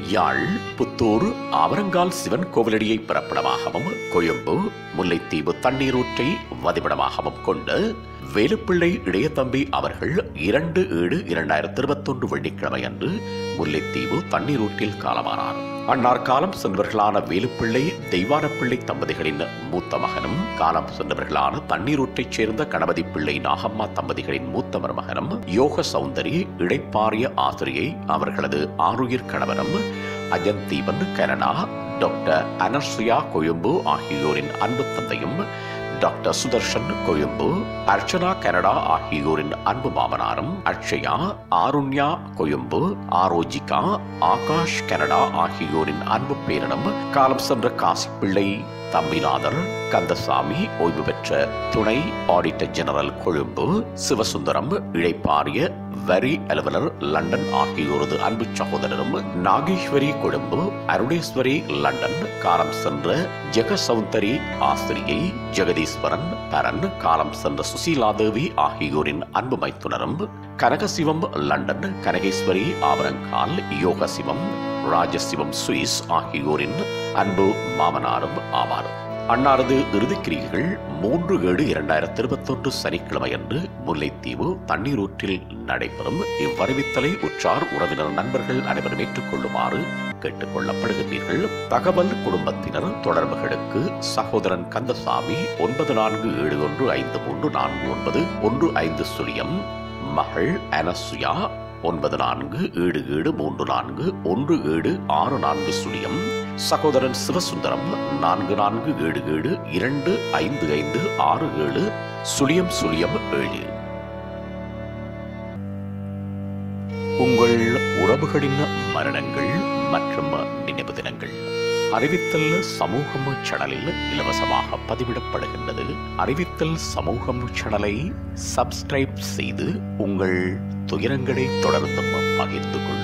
யாழ் புத்தூர் ஆவரங்கால் சிவன் கோவிலடியை பிறப்பிடமாகவும் கொழும்பு முல்லைத்தீவு தண்ணீரூற்றை வதிவிடமாகவும் கொண்டு வேலுப்பிள்ளை இளையதம்பி அவர்கள் இரண்டு ஏழு இரண்டாயிரத்தி இருபத்தொன்று வெள்ளிக்கிழமை அன்று முல்லைத்தீவு தண்ணீரூற்றில் காலமானார் அன்னார் காலம் சென்றவர்களான வேலுப்பிள்ளை தெய்வானப்பிள்ளை தம்பதிகளின் மூத்த மகனும் காலம் சென்றவர்களான தண்ணீரூற்றைச் சேர்ந்த கணபதி பிள்ளை நாகம்மா தம்பதிகளின் மூத்த மருமகனும் யோக சௌந்தரி இடைப்பாரிய ஆசிரியை அவர்களது ஆருயிர் கணவனும் அஜந்தீவன் கனடா டாக்டர் அனஸ்ரியா கொழும்பு ஆகியோரின் அன்பு தந்தையும் டாக்டர் சுதர்ஷன் கொழும்பு அர்ச்சனா கனடா ஆகியோரின் அன்பு மாமனாரும் அக்ஷயா ஆருண்யா கொழும்பு ஆரோஜிகா ஆகாஷ் கனடா ஆகியோரின் அன்பு பேரனும் காலம் சென்ற காசிப்பிள்ளை தம்பிநாதர் கந்தசாமி ஓய்வு பெற்ற துணை ஆடிட்டர் ஜெனரல் கொழும்பு சிவசுந்தரம் இழைப்பாரிய வரி அலுவலர் லண்டன் ஆகியோரது அன்பு சகோதரரும் நாகேஸ்வரி கொழும்பு அருணேஸ்வரி லண்டன் காலம் சென்ற ஜெகசௌந்தரி ஆசிரியை ஜெகதீஸ்வரன் பரன் காலம் சென்ற சுசீலாதேவி ஆகியோரின் அன்பு மைத்துனரும் கனகசிவம் லண்டன் கனகேஸ்வரி ஆவரங்கால் யோகசிவம் ராஜசிவம் சுவிஸ் ஆகியோரின் அன்பு மாமனாரும் ஆவார் அன்னாரது இறுதிக்கிரியைகள் மூன்று ஏழு இரண்டாயிரத்தி இருபத்தொன்று சனிக்கிழமை அன்று முல்லைத்தீவு தண்ணீரூற்றில் நடைபெறும் இவ்வறிவித்தலை உற்றார் உறவினர் நண்பர்கள் அனைவரும் ஏற்றுக்கொள்ளுமாறு கேட்டுக் கொள்ளப்படுகின்றீர்கள் தகவல் குடும்பத்தினர் தொடர்புகளுக்கு சகோதரன் கந்தசாமி ஒன்பது நான்கு ஏழு ஒன்று ஐந்து மூன்று நான்கு ஒன்பது ஒன்று ஐந்து சுழியம் மகள் அனசுயா ஒன்பது நான்கு ஏழு ஏழு மூன்று நான்கு ஒன்று ஏழு ஆறு நான்கு சுழியம் சகோதரன் சிவசுந்தரம் நான்கு நான்கு ஏழு ஏழு இரண்டு ஐந்து ஐந்து ஆறு ஏழு சுழியம் சுழியம் ஏழு உங்கள் உறவுகளின் மரணங்கள் மற்றும் நினைவு தினங்கள் அறிவித்தல் சமூகம் சேனலில் இலவசமாக பதிவிடப்படுகின்றது அறிவித்தல் சமூகம் சேனலை சப்ஸ்கிரைப் செய்து உங்கள் துயரங்களை தொடர்ந்தும் பகிர்ந்து கொள்ளுங்கள்